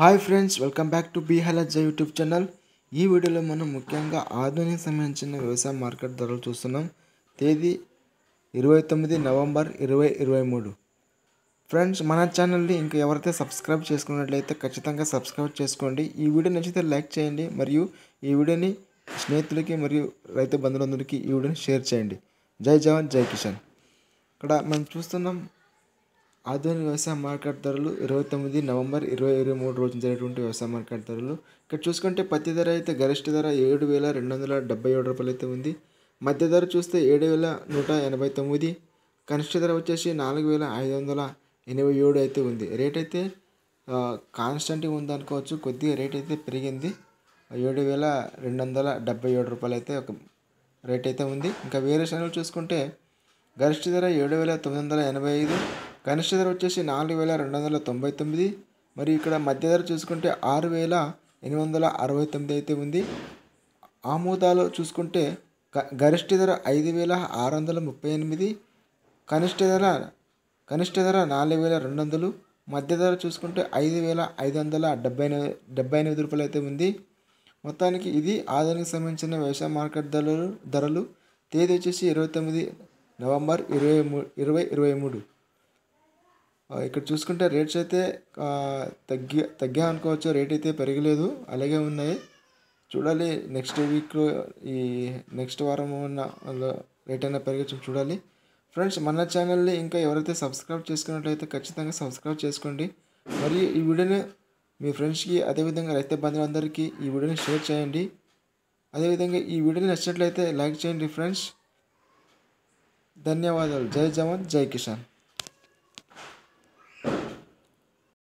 hi friends welcome back to బీ హెలజ్ YouTube channel ఈ వీడియోలో మనం ముఖ్యంగా ఆధునిక సంబంధించిన వ్యవసాయ మార్కెట్ ధరలు చూస్తున్నాం తేదీ ఇరవై తొమ్మిది నవంబర్ ఇరవై ఇరవై మూడు ఫ్రెండ్స్ మన ఛానల్ని ఇంకా ఎవరైతే సబ్స్క్రైబ్ చేసుకున్నట్లయితే ఖచ్చితంగా సబ్స్క్రైబ్ చేసుకోండి ఈ వీడియో నచ్చితే లైక్ చేయండి మరియు ఈ వీడియోని స్నేహితులకి మరియు రైతు బంధువులందరికీ ఈ వీడియోని షేర్ చేయండి జై జవాన్ జై కిషన్ ఇక్కడ మనం చూస్తున్నాం ఆధునిక వ్యవసాయ మార్కెట్ ధరలు ఇరవై తొమ్మిది నవంబర్ ఇరవై ఇరవై మూడు రోజున జరిగినటువంటి వ్యవసాయ మార్కెట్ ధరలు ఇక్కడ చూసుకుంటే పత్తి ధర అయితే గరిష్ట ధర ఏడు వేల రెండు వందల డెబ్బై ఏడు రూపాయలు అయితే ఉంది మధ్య ధర చూస్తే ఏడు వేల నూట ఎనభై తొమ్మిది కనిష్ట ధర వచ్చేసి నాలుగు వేల ఐదు వందల ఎనభై ఏడు అయితే ఉంది రేట్ అయితే కాన్స్టెంట్గా ఉంది అనుకోవచ్చు కొద్దిగా రేట్ అయితే పెరిగింది ఏడు వేల రెండు వందల డెబ్బై ఏడు రూపాయలు అయితే ఒక రేట్ అయితే ఉంది ఇంకా వేరే ఛానల్ చూసుకుంటే గరిష్ట ధర ఏడు వేల తొమ్మిది వందల ఎనభై ఐదు కనిష్ట ధర వచ్చేసి నాలుగు వేల రెండు వందల తొంభై తొమ్మిది మరియు ఇక్కడ మధ్య ధర చూసుకుంటే ఆరు వేల ఎనిమిది వందల అరవై తొమ్మిది అయితే ఉంది ఆమోదాలు చూసుకుంటే గ గరిష్ట ధర ఐదు వేల ఆరు వందల ముప్పై ఎనిమిది కనిష్ట ధర కనిష్ట ధర నాలుగు వేల రెండు వందలు మధ్య ధర చూసుకుంటే ఐదు వేల ఐదు వందల డెబ్బై ఎనిమిది డెబ్బై ఎనిమిది రూపాయలు అయితే ఉంది మొత్తానికి ఇది ఆధునిక సంబంధించిన వ్యవసాయ మార్కెట్ ధరలు ధరలు తేదీ వచ్చేసి ఇరవై తొమ్మిది నవంబర్ ఇరవై మూ ఇరవై ఇరవై మూడు ఇక్కడ చూసుకుంటే రేట్స్ అయితే తగ్గి తగ్గా అనుకోవచ్చు రేట్ అయితే పెరగలేదు అలాగే ఉన్నాయి చూడాలి నెక్స్ట్ వీక్లో ఈ నెక్స్ట్ వారం ఉన్న రేట్ అయినా పెరగచ్చు చూడాలి ఫ్రెండ్స్ మన ఛానల్ని ఇంకా ఎవరైతే సబ్స్క్రైబ్ చేసుకున్నట్లయితే ఖచ్చితంగా సబ్స్క్రైబ్ చేసుకోండి మరియు ఈ వీడియోని మీ ఫ్రెండ్స్కి అదేవిధంగా రైతు బంధువులందరికీ ఈ వీడియోని షేర్ చేయండి అదేవిధంగా ఈ వీడియోని నచ్చినట్లయితే లైక్ చేయండి ఫ్రెండ్స్ ధన్యవాదాలు జై జవాన్ జై కిసాన్